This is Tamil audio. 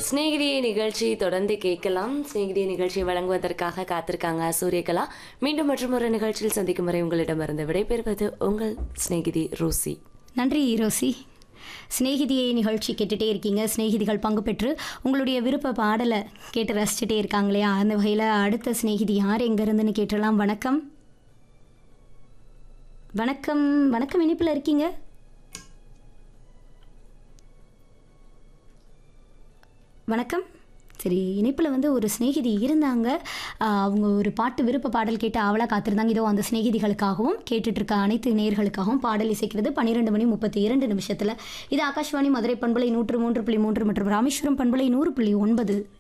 சிநேகிதியை நிகழ்ச்சி தொடர்ந்து கேட்கலாம் சிநேகிதியை நிகழ்ச்சியை வழங்குவதற்காக காத்திருக்காங்க சூரியகலா மீண்டும் மற்றும் ஒரு நிகழ்ச்சியில் சந்திக்கும் வரை உங்களிடமிருந்து விடைபெறுவது உங்கள் சிநேகிதி ரோசி நன்றி ரோசி சிநேகிதியை நிகழ்ச்சி கேட்டுகிட்டே இருக்கீங்க சிநேகிதிகள் பங்கு பெற்று உங்களுடைய விருப்ப பாடலை கேட்டு ரசிச்சுட்டே இருக்காங்க இல்லையா அந்த வகையில் அடுத்த சிநேகிதி யார் எங்கேருந்துன்னு கேட்டலாம் வணக்கம் வணக்கம் வணக்கம் இனிப்பில் இருக்கீங்க வணக்கம் சரி இணைப்பில் வந்து ஒரு சிநேகிதி இருந்தாங்க ஆஹ் அவங்க ஒரு பாட்டு விருப்ப பாடல் கேட்டு அவளாக காத்திருந்தாங்க இதோ அந்த சிநேகிதிகளுக்காகவும் கேட்டுட்டு இருக்க அனைத்து நேர்களுக்காகவும் பாடல் இசைக்கிறது பன்னிரெண்டு மணி முப்பத்தி இரண்டு நிமிஷத்தில் இது ஆகாஷ்வாணி மதுரை பண்பலை நூற்று மூன்று புள்ளி மூன்று மற்றும் ராமேஸ்வரம் பண்பலை நூறு புள்ளி ஒன்பது